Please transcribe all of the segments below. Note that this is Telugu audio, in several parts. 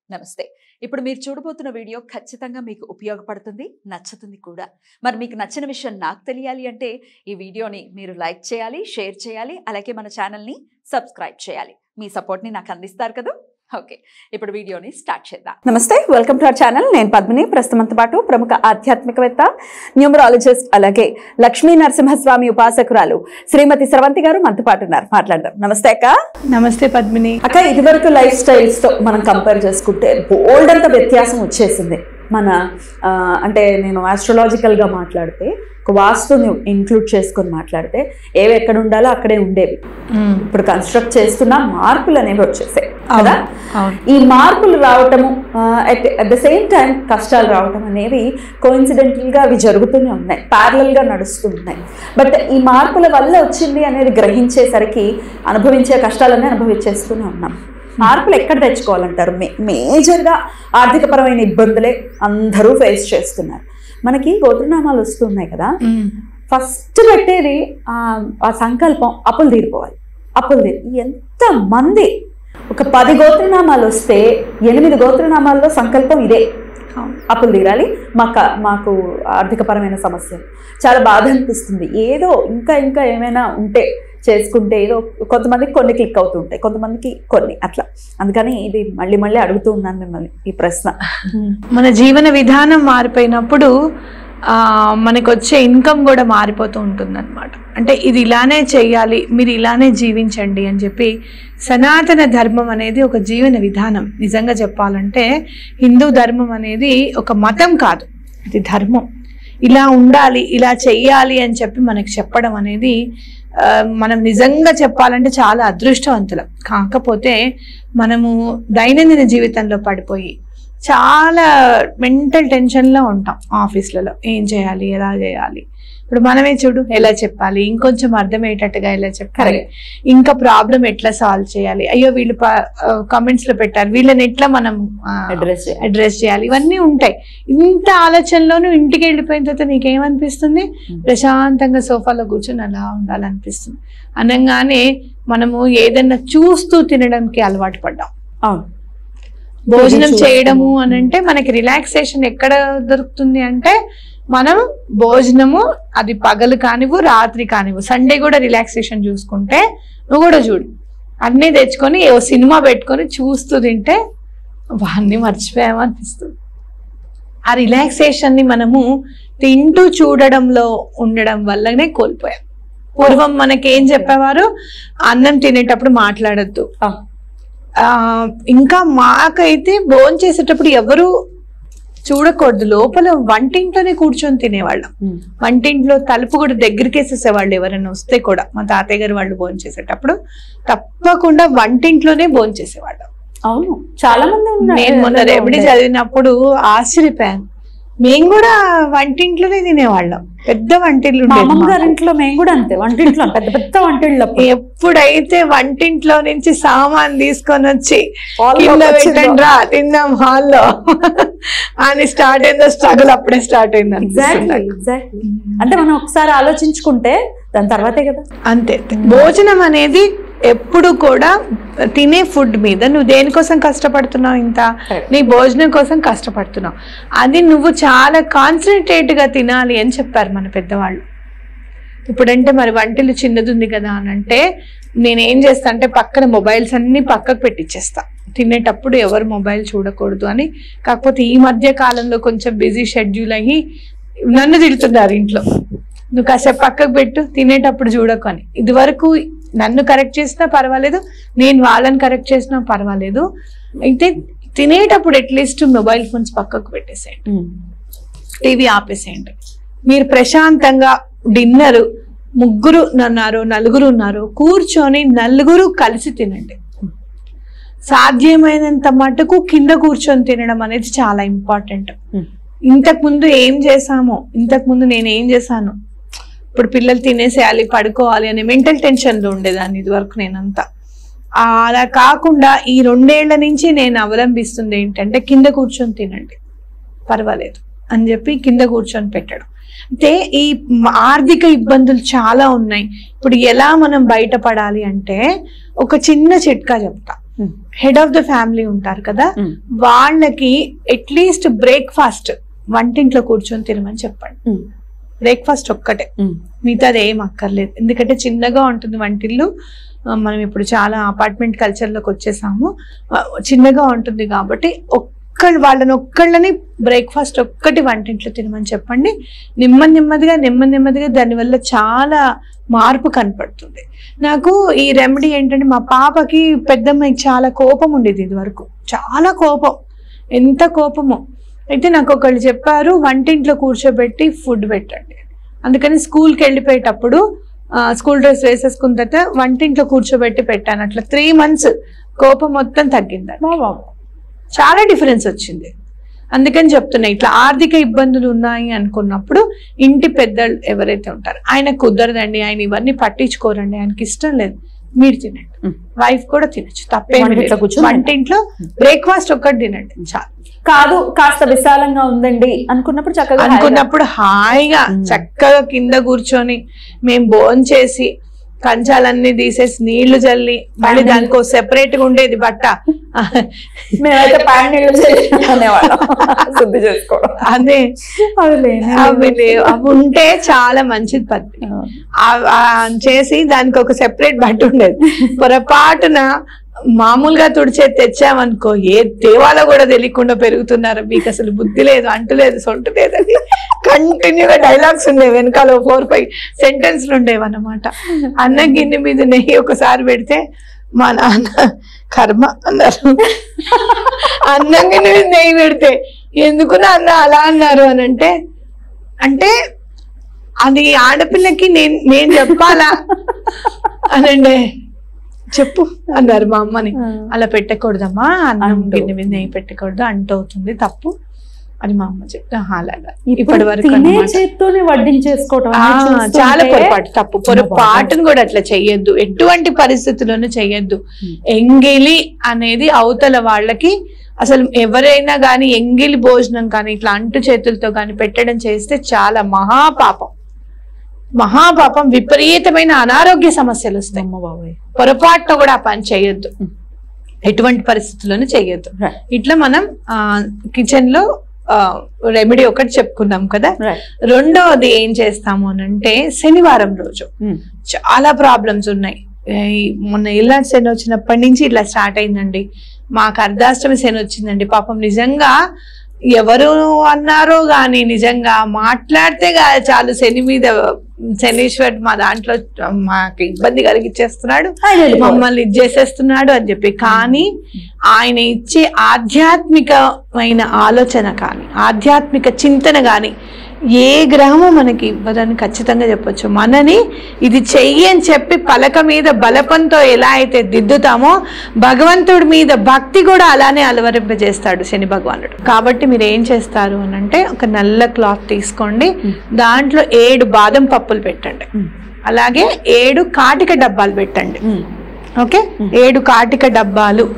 నమస్తే ఇప్పుడు మీరు చూడబోతున్న వీడియో ఖచ్చితంగా మీకు ఉపయోగపడుతుంది నచ్చుతుంది కూడా మరి మీకు నచ్చిన విషయం నాకు తెలియాలి అంటే ఈ వీడియోని మీరు లైక్ చేయాలి షేర్ చేయాలి అలాగే మన ఛానల్ని సబ్స్క్రైబ్ చేయాలి మీ సపోర్ట్ని నాకు అందిస్తారు కదా ఓకే ఇప్పుడు వీడియోని స్టార్ట్ చేద్దాం నమస్తే వెల్కమ్ టు అవర్ ఛానల్ నేను పద్మిని ప్రస్తుతంతో పాటు ప్రముఖ ఆధ్యాత్మికవేత్త న్యూమరాలజిస్ట్ అలాగే లక్ష్మీ నరసింహస్వామి ఉపాసకురాలు శ్రీమతి స్రవంతి గారు మనతో పాటు ఉన్నారు మాట్లాడదాం నమస్తే అక్క నమస్తే పద్మిని అక్క ఇదివరకు లైఫ్ స్టైల్స్ తో మనం కంపేర్ చేసుకుంటే బోల్డ్ అంత వ్యత్యాసం వచ్చేసింది మన ఆ, అంటే నేను astrological గా మాట్లాడితే ఒక వాస్తుని ఇంక్లూడ్ చేసుకొని మాట్లాడితే ఏవి ఎక్కడ ఉండాలో అక్కడే ఉండేవి ఇప్పుడు కన్స్ట్రక్ట్ చేస్తున్న మార్పులు అనేవి వచ్చేసాయి కదా అవును ఈ మార్పులు రావటము అట్ ద సేమ్ టైం కష్టాలు రావటం అనేవి కోయిన్సిడెంటల్ గా అవి జరుగుతూనే ఉన్నాయి ప్యారలల్ గా నడుస్తూ ఉన్నాయి బట్ ఈ మార్పుల వల్ల వచ్చింది అనేది గ్రహించేసరికి అనుభవించే కష్టాలన్నీ అనుభవించేస్తూనే ఉన్నాం మార్పులు ఎక్కడ తెచ్చుకోవాలంటారు మే మేజర్గా ఆర్థికపరమైన ఇబ్బందులే అందరూ ఫేస్ చేస్తున్నారు మనకి గోత్రనామాలు వస్తున్నాయి కదా మ్మ్. ఫస్ట్ పెట్టేది ఆ ఆ సంకల్పం అప్పులు తీరిపోవాలి అప్పులు తీరి ఎంత మంది ఒక పది గోత్రనామాలు వస్తే ఎనిమిది గోత్రనామాల్లో సంకల్పం ఇదే అవును. అప్పులు తీరాలి మాకు మాకు ఆర్థికపరమైన సమస్య చాలా బాధ అనిపిస్తుంది ఏదో ఇంకా ఇంకా ఏమైనా ఉంటే చేసుకుంటే ఏదో కొంతమందికి కొన్ని క్లిక్ అవుతుంటాయి కొంతమందికి కొన్ని అట్లా అందుకని ఇది మళ్ళీ మళ్ళీ అడుగుతూ ఉన్నాను మిమ్మల్ని ఈ ప్రశ్న మన జీవన విధానం మారిపోయినప్పుడు ఆ, మనకు వచ్చే ఇన్కమ్ కూడా మారిపోతూ ఉంటుంది అనమాట అంటే ఇది ఇలానే చేయాలి మీరు ఇలానే జీవించండి అని చెప్పి సనాతన ధర్మం అనేది ఒక జీవన విధానం నిజంగా చెప్పాలంటే హిందూ ధర్మం అనేది ఒక మతం కాదు ఇది ధర్మం ఇలా ఉండాలి ఇలా చెయ్యాలి అని చెప్పి మనకి చెప్పడం అనేది ఆ, మనం నిజంగా చెప్పాలంటే చాలా అదృష్టవంతులం కాకపోతే మనము దైనందిన జీవితంలో పడిపోయి చాలా మెంటల్ టెన్షన్లో ఉంటాం ఆఫీస్లలో ఏం చేయాలి ఎలా చేయాలి ఇప్పుడు మనమే చూడు ఎలా చెప్పాలి ఇంకొంచెం అర్థమయ్యేటట్టుగా ఎలా చెప్పాలి ఇంకా ప్రాబ్లం ఎట్లా సాల్వ్ చేయాలి అయ్యో వీళ్ళు కామెంట్స్ లో పెట్టారు వీళ్ళని ఎట్లా మనం అడ్రస్ అడ్రస్ చేయాలి ఇవన్నీ ఉంటాయి ఇంత ఆలోచనలోనూ ఇంటికి వెళ్ళిపోయిన తర్వాత నీకేమనిపిస్తుంది ప్రశాంతంగా సోఫాలో కూర్చొని అలా ఉండాలనిపిస్తుంది అనగానే మనము ఏదన్నా చూస్తూ తినడానికి అలవాటు పడ్డాం అవును భోజనం చూస్తూ. చేయడము అని అంటే మనకి రిలాక్సేషన్ ఎక్కడ దొరుకుతుంది అంటే మనం భోజనము అది పగలు కానివ్వు రాత్రి కానివ్వు సండే కూడా రిలాక్సేషన్ చూసుకుంటే నువ్వు కూడా చూడు అన్నీ తెచ్చుకొని ఓ సినిమా పెట్టుకొని చూస్తూ తింటే వాన్ని మర్చిపోయామో అనిపిస్తుంది ఆ రిలాక్సేషన్ ని మనము తింటూ చూడడంలో ఉండడం వల్లనే కోల్పోయాం పూర్వం మనకేం చెప్పేవారు అన్నం తినేటప్పుడు మాట్లాడద్దు ఆ, ఆ, ఇంకా మాకైతే భోజనం చేసేటప్పుడు ఎవరు చూడకూడదు లోపల వంటింట్లోనే కూర్చొని తినేవాళ్ళం ఉమ్, వంటింట్లో తలుపు కూడా దగ్గరికి వేసేసేవాళ్ళు ఎవరైనా వస్తే కూడా మా తాతయ్య గారు వాళ్ళు భోజనం చేసేటప్పుడు తప్పకుండా వంటింట్లోనే భోజనం చేసేవాళ్ళం అవును చాలా మంది ఉన్నారు. నేను మొన్న ఎవరో రెమెడీ ఉండే. చదివినప్పుడు ఆశ్చర్యపోయాను మేము కూడా వంటింట్లోనే తినేవాళ్ళం పెద్ద వంటిల్లు మా ఉండేది అమ్మమ్మ మాకు. గారింట్లో మేము కూడా అంతే వంటింట్లో పెద్ద పెద్ద వంటిళ్ళు అప్పుడు. ఎప్పుడైతే వంటింట్లో నుంచి సామాన్ తీసుకొని వచ్చి Hall కింద లోకి వచ్చిందో. పెట్టండి రా తిందాం హాల్లో అని స్టార్ట్ అయిందో స్ట్రగుల్ అప్పుడే స్టార్ట్ అయింది ఎగ్జాక్ట్లీ అనిపిస్తుంది ఎగ్జాక్ట్లీ అంటే మనం ఒకసారి ఆలోచించుకుంటే దాని తర్వాతే కదా అంతే భోజనం అనేది ఎప్పుడు కూడా తినే ఫుడ్ మీద నువ్వు దేనికోసం కష్టపడుతున్నావు ఇంత Correct. నీ భోజనం కోసం కష్టపడుతున్నావు అది నువ్వు చాలా కాన్సన్ట్రేట్ గా తినాలి అని చెప్పారు మన పెద్దవాళ్ళు ఇప్పుడంటే మరి వంటలు చిన్నది ఉంది కదా అని అంటే నేను ఏం చేస్తా అంటే పక్కన మొబైల్స్ అన్ని పక్కకు పెట్టిచ్చేస్తా తినేటప్పుడు ఎవరు మొబైల్ చూడకూడదు అని కాకపోతే ఈ మధ్య కాలంలో కొంచెం బిజీ షెడ్యూల్ అయ్యి నన్ను తిడుతున్నారు ఇంట్లో నువ్వు కాసేపు పక్కకు పెట్టు తినేటప్పుడు చూడకు అని ఇది వరకు నన్ను కరెక్ట్ చేసినా పర్వాలేదు నేను వాళ్ళని కరెక్ట్ చేసినా పర్వాలేదు అయితే తినేటప్పుడు అట్లీస్ట్ మొబైల్ ఫోన్స్ పక్కకు పెట్టేసేయండి టీవీ ఆపేసేయండి మీరు ప్రశాంతంగా డిన్నర్ ముగ్గురు ఉన్నారు నలుగురు ఉన్నారు కూర్చొని నలుగురు కలిసి తినండి సాధ్యమైనంత మటుకు కింద కూర్చొని తినడం అనేది చాలా ఇంపార్టెంట్ ఇంతకు ముందు ఏం చేసామో ఇంతకు ముందు నేను ఏం చేశాను ఇప్పుడు పిల్లలు తినేసేయాలి పడుకోవాలి అనే మెంటల్ టెన్షన్లో ఉండేదాన్ని ఇది వరకు నేనంతా ఆ, అలా కాకుండా ఈ రెండేళ్ల నుంచి నేను అవలంబిస్తుంది ఏంటంటే కింద కూర్చొని తినండి పర్వాలేదు అని చెప్పి కింద కూర్చొని పెట్టడం అయితే ఈ మ- ఆర్థిక ఇబ్బందులు చాలా ఉన్నాయి ఇప్పుడు ఎలా మనం బయటపడాలి అంటే ఒక చిన్న చిట్కా చెప్తా ఉమ్. హెడ్ ఆఫ్ ద ఫ్యామిలీ ఉంటారు కదా ఉమ్. వాళ్ళకి అట్లీస్ట్ బ్రేక్ఫాస్ట్ వంటింట్లో కూర్చొని తినమని చెప్పండి ఉమ్. బ్రేక్ఫాస్ట్ ఒక్కటే ఉమ్. మిగతాది ఏం అక్కర్లేదు ఎందుకంటే చిన్నగా ఉంటుంది వంటిల్లు ఆ, మనం ఇప్పుడు చాలా అపార్ట్మెంట్ కల్చర్లోకి వచ్చేసాము ఆ, చిన్నగా ఉంటుంది కాబట్టి ఒక్క వాళ్ళని ఒక్కళ్ళని బ్రేక్ఫాస్ట్ ఒక్కటి వంటింట్లో తినమని చెప్పండి నెమ్మది నెమ్మదిగా నెమ్మది నెమ్మదిగా దానివల్ల చాలా మార్పు కనపడుతుంది నాకు ఈ రెమెడీ ఏంటంటే మా పాపకి పెద్దమ్మాయికి చాలా కోపం ఉండేది ఇది వరకు చాలా కోపం ఎంత కోపమో అయితే నాకు ఒకళ్ళు చెప్పారు వంటింట్లో కూర్చోబెట్టి ఫుడ్ పెట్టండి అందుకని స్కూల్కి వెళ్ళిపోయేటప్పుడు ఆ, స్కూల్ డ్రెస్ వేసేసుకున్న తర్వాత వంటింట్లో కూర్చోబెట్టి పెట్టాను అట్లా త్రీ మంత్స్ కోపం మొత్తం తగ్గింది చాలా డిఫరెన్స్ వచ్చింది అందుకని చెప్తున్నా ఇట్లా ఆర్థిక ఇబ్బందులు ఉన్నాయి అనుకున్నప్పుడు ఇంటి పెద్దలు ఎవరైతే ఉంటారో ఆయన కుదరదండి ఆయన ఇవన్నీ పట్టించుకోరండి ఆయనకి ఇష్టం లేదు మీరు తినండి మ్. వైఫ్ కూడా తినచ్చు తప్పేమి వంటింట్లో లేదు కూర్చొని వంటింట్లో బ్రేక్ఫాస్ట్ ఒక్కటి తినండి చాలు కాదు కాస్త విశాలంగా ఉందండి అనుకున్నప్పుడు చక్కగా హాయిగా- అనుకున్నప్పుడు హాయిగా మ్. చక్కగా కింద కూర్చొని మేము భోజనం చేసి కంచాలన్నీ తీసేసి నీళ్లు చల్లి మళ్ళీ పానీ- దానికి సెపరేట్ గా ఉండేది బట్ట మేమైతే పాన్ నీళ్ళు అనేవాళ్ళం శుద్ధి చేసుకోవడం అదే అవి లేనే అవి లేవు. అవి ఉంటే చాలా మంచిది పద్ధతి లేవు. ఆ- ఆ చేసి దానికి ఒక సెపరేట్ బట్ట ఉండేది పొరపాటున మామూలుగా తుడిచే తెచ్చామనుకో ఏ దేవాలో కూడా తెలియకుండా పెరుగుతున్నారు మీకు అసలు బుద్ధి లేదు అంటు లేదు సొంటు లేదని కంటిన్యూగా డైలాగ్స్ ఉండేవి వెనకాల ఫోర్ ఫైవ్ సెంటెన్స్లు ఉండేవి అన్నమాట అన్నం గిన్నె మీద నెయ్యి ఒకసారి పెడితే మా నాన్న కర్మ అన్నారు అన్నం గిన్నె మీద నెయ్యి పెడితే ఎందుకు నాన్న అలా అన్నారు అని అంటే అంటే అది ఆడపిల్లకి నేను నేను చెప్పాలా అనండి చెప్పు అన్నారు మా అమ్మని అలా పెట్టకూడదమ్మా అన్నం అంటు. గిన్నె మీద నెయ్యి పెట్టకూడదు అంట అవుతుంది తప్పు అని మా అమ్మ చెప్తే "ఆహా, అలాగా ఇప్పుడు ఇప్పటి వరకు తినే అన్నమాట. చేత్తోనే వడ్డించేసుకోవటం ఆ, అనేది చూస్తుంటే చాలా పొరపాటు తప్పు చిన్న పొరపాటును కూడా అట్లా చెయ్యొద్దు ఎటువంటి పరిస్థితుల్లోనూ చెయ్యొద్దు Hmm. ఎంగిలి అనేది అవతల వాళ్ళకి అసలు ఎవరైనా కానీ ఎంగిలి భోజనం కానీ ఇట్లా అంటు చేతులతో కానీ పెట్టడం చేస్తే చాలా మహాపాపం మహాపాపం విపరీతమైన అనారోగ్య సమస్యలు వస్తాయి అమ్మ బాబోయ్ పొరపాటున కూడా ఆ పని చేయొద్దు Hmm. ఎటువంటి పరిస్థితుల్లోనూ చేయొద్దు Right. ఇట్లా మనం కిచెన్ లో రెమెడీ ఒకటి చెప్పుకున్నాం కదా Right. రెండవది ఏం చేస్తాము అని అంటే శనివారం రోజు ఉమ్. చాలా ప్రాబ్లమ్స్ ఉన్నాయి ఈ మొన్న ఇల్లాంటి శని వచ్చినప్పటి నుంచి ఇట్లా స్టార్ట్ అయిందండి మాకు అర్ధాష్టమి శని వచ్చిందండి పాపం నిజంగా ఎవరు అన్నారో గాని నిజంగా మాట్లాడితే గా- చాలు శని మీద శనీశ్వర్ మా దాంట్లో మాకు ఇబ్బంది కలిగించేస్తున్నాడు ఆయన వెళ్ళిపోవాలి. మమ్మల్ని ఇది చేసేస్తున్నాడు అని చెప్పి కానీ ఆయన ఇచ్చే ఆధ్యాత్మికమైన ఆలోచన కానీ ఆధ్యాత్మిక చింతన కానీ ఏ గ్రహము మనకి ఇవ్వదని ఖచ్చితంగా చెప్పొచ్చు మనని ఇది చెయ్యి అని చెప్పి పలక మీద బలపంతో ఎలా అయితే దిద్దుతామో భగవంతుడి మీద భక్తి కూడా అలానే అలవరింపజేస్తాడు శని భగవానుడు కాబట్టి మీరు ఏం చేస్తారు అని అంటే ఒక నల్ల క్లాత్ తీసుకోండి దాంట్లో ఏడు బాదం పప్పులు పెట్టండి ఉమ్. అలాగే ఏడు కాటిక డబ్బాలు పెట్టండి ఉమ్. ఓకే ఏడు కాటిక డబ్బాలు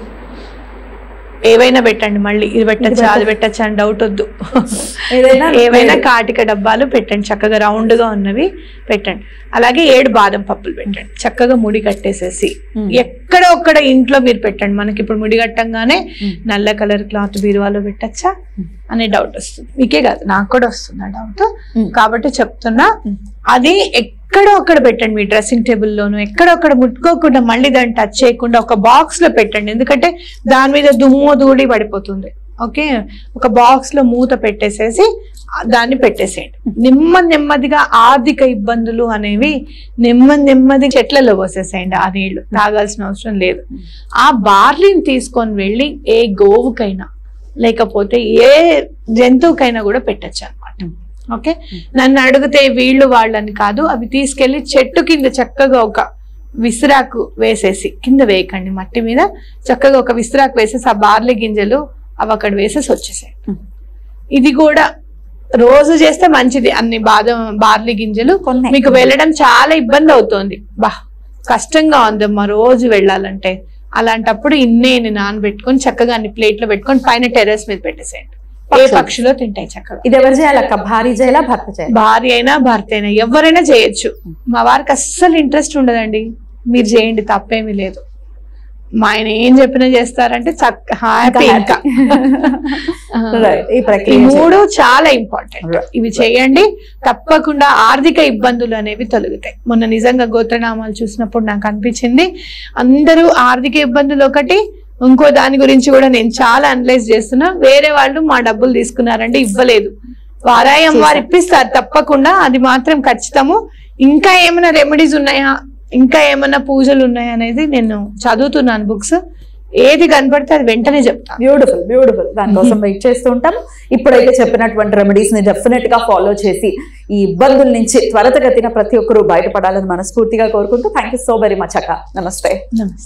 ఏవైనా పెట్టండి మళ్ళీ ఇది పెట్టచ్చా అది పెట్టచ్చా అని డౌట్ వద్దు ఏదైనా ఏవైనా కాటిక డబ్బాలు పెట్టండి చక్కగా రౌండ్ గా ఉన్నవి పెట్టండి అలాగే ఏడు బాదం పప్పులు పెట్టండి చక్కగా ముడి కట్టేసేసి Hmm. ఎక్కడ ఒక్కడ ఇంట్లో మీరు పెట్టండి మనకి ఇప్పుడు ముడి కట్టంగానే Hmm. నల్ల కలర్ క్లాత్ బీరువాలో పెట్టచ్చా అనే డౌట్ వస్తుంది మీకే కాదు నాకు కూడా వస్తుంది ఆ డౌట్ Hmm. కాబట్టి చెప్తున్నా Hmm. అది ఎక్కడో అక్కడ పెట్టండి మీ డ్రెస్సింగ్ టేబుల్ లోను ఎక్కడొక్కడ ముట్టుకోకుండా మళ్ళీ దాన్ని టచ్ చేయకుండా ఒక బాక్స్ లో పెట్టండి ఎందుకంటే దాని మీద దుమ్ము ధూళి పడిపోతుంది ఓకే ఒక బాక్స్ లో మూత పెట్టేసేసి ఆ దాన్ని పెట్టేసేయండి నెమ్మది నెమ్మదిగా ఆర్థిక ఇబ్బందులు అనేవి నెమ్మది నెమ్మది చెట్లలో పోసేసేయండి ఆ నీళ్లు తాగాల్సిన అవసరం లేదు ఆ బార్లీని తీసుకొని వెళ్ళి ఏ గోవుకైనా లేకపోతే ఏ జంతువుకైనా కూడా పెట్టచ్చు అనమాట ఓకే నన్ను అడిగితే వీళ్ళు వాళ్ళని కాదు అవి తీసుకెళ్లి చెట్టు కింద చక్కగా ఒక విసిరాకు వేసేసి కింద వేయకండి మట్టి మీద చక్కగా ఒక విసిరాకు వేసేసి ఆ బార్లీ గింజలు అవి అక్కడ వేసేసి వచ్చేసాయి Hmm. ఇది కూడా రోజు చేస్తే మంచిది అన్ని బాదం బార్లీ గింజలు కొన్ని మీకు వెళ్ళడం చాలా ఇబ్బంది అవుతోంది బా కష్టంగా ఉందమ్మా రోజు వెళ్ళాలంటే అలాంటప్పుడు ఇన్నే నానబెట్టుకొని చక్కగా అన్ని ప్లేట్లో పెట్టుకొని పైన టెర్రస్ మీద పెట్టేసేయండి ఏ పక్షులు. పక్షిలో తింటాయి చక్కగా ఇది ఎవరు చేయాలి అక్క భార్య చేయాలా భర్త చేయాలి భార్య అయినా భర్త అయినా ఎవరైనా చేయొచ్చు మా వారికి అస్సలు ఇంట్రెస్ట్ ఉండదండి మీరు చేయండి తప్పేమీ లేదు మా ఆయన ఏం చెప్పినా చేస్తారంటే చక్క హ్యాపీ ఇంకా ఆ, Right. ఈ ఈ ప్రక్రియ మూడు చాలా ఇంపార్టెంట్ Right. ఇవి చేయండి తప్పకుండా ఆర్థిక ఇబ్బందులు అనేవి తొలగుతాయి మొన్న నిజంగా గోత్రనామాలు చూసినప్పుడు నాకు అనిపించింది అందరూ ఆర్థిక ఇబ్బందులు ఒకటి ఇంకో దాని గురించి కూడా నేను చాలా అనలైజ్ చేస్తున్నా వేరే వాళ్ళు మా డబ్బులు తీసుకున్నారంటే ఇవ్వలేదు వారాయం వారు ఇప్పిస్తారు తప్పకుండా అది మాత్రం ఖచ్చితము ఇంకా ఏమైనా రెమెడీస్ ఉన్నాయా ఇంకా ఏమైనా పూజలు ఉన్నాయా అనేది నేను చదువుతున్నాను బుక్స్ ఏది కనపడితే అది వెంటనే చెప్తాను బ్యూటిఫుల్ బ్యూటిఫుల్ దానికోసం వెయిట్ చేస్తూ ఉంటాం ఇప్పుడైతే చెప్పినటువంటి రెమెడీస్ ని డెఫినెట్ గా ఫాలో చేసి ఈ ఇబ్బందుల నుంచి త్వరితగతిన ప్రతి ఒక్కరూ బయటపడాలని మనస్ఫూర్తిగా కోరుకుంటూ thank you so very much అక్క నమస్తే నమస్తే